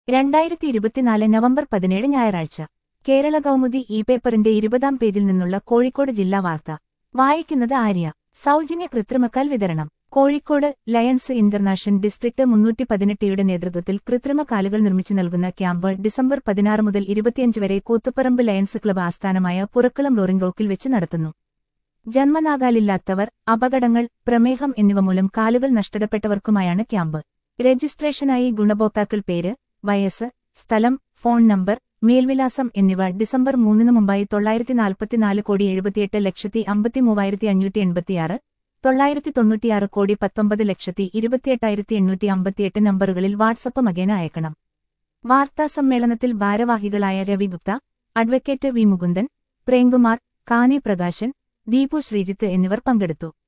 രണ്ടായിരത്തി ഇരുപത്തിനാല് നവംബർ പതിനേഴ് ഞായറാഴ്ച കേരള കൗമുദി ഇ പേപ്പറിന്റെ ഇരുപതാം പേജിൽ നിന്നുള്ള കോഴിക്കോട് ജില്ലാ വാർത്ത വായിക്കുന്നത് ആര്യ സൗജന്യ കൃത്രിമക്കാൽ വിതരണം കോഴിക്കോട് ലയൺസ് ഇന്റർനാഷണൽ ഡിസ്ട്രിക്ട് മുന്നൂറ്റി പതിനെട്ടിയുടെ നേതൃത്വത്തിൽ കൃത്രിമ കാലുകൾ നിർമ്മിച്ചു നൽകുന്ന ക്യാമ്പ് ഡിസംബർ പതിനാറ് മുതൽ ഇരുപത്തിയഞ്ച് വരെ കൂത്തുപറമ്പ് ലയൺസ് ക്ലബ് ആസ്ഥാനമായ പുറക്കുളം റോറിംഗ് റോക്കിൽ വെച്ച് നടത്തുന്നു ജന്മനാകാലില്ലാത്തവർ അപകടങ്ങൾ പ്രമേഹം എന്നിവ മൂലം കാലുകൾ നഷ്ടപ്പെട്ടവർക്കുമായാണ് ക്യാമ്പ് രജിസ്ട്രേഷനായി ഗുണഭോക്താക്കൾ പേര് വയസ്സ് സ്ഥലം ഫോൺ നമ്പർ മേൽവിലാസം എന്നിവ ഡിസംബർ മൂന്നിന് മുമ്പായി തൊള്ളായിരത്തി നാൽപ്പത്തിനാല് കോടി എഴുപത്തിയെട്ട് ലക്ഷത്തി അമ്പത്തിമൂവായിരത്തി അഞ്ഞൂറ്റി എൺപത്തിയാറ് തൊള്ളായിരത്തി തൊണ്ണൂറ്റിയാറ് കോടി പത്തൊമ്പത് ലക്ഷത്തി ഇരുപത്തിയെട്ടായിരത്തി എണ്ണൂറ്റി അമ്പത്തിയെട്ട് നമ്പറുകളിൽ വാട്സപ്പ് മുഖേന അയക്കണം വാർത്താസമ്മേളനത്തിൽ ഭാരവാഹികളായ രവി ഗുപ്ത അഡ്വക്കേറ്റ് വി മുകുന്ദൻ പ്രേംകുമാർ കാനി പ്രകാശൻ ദീപു ശ്രീജിത്ത് എന്നിവർ പങ്കെടുത്തു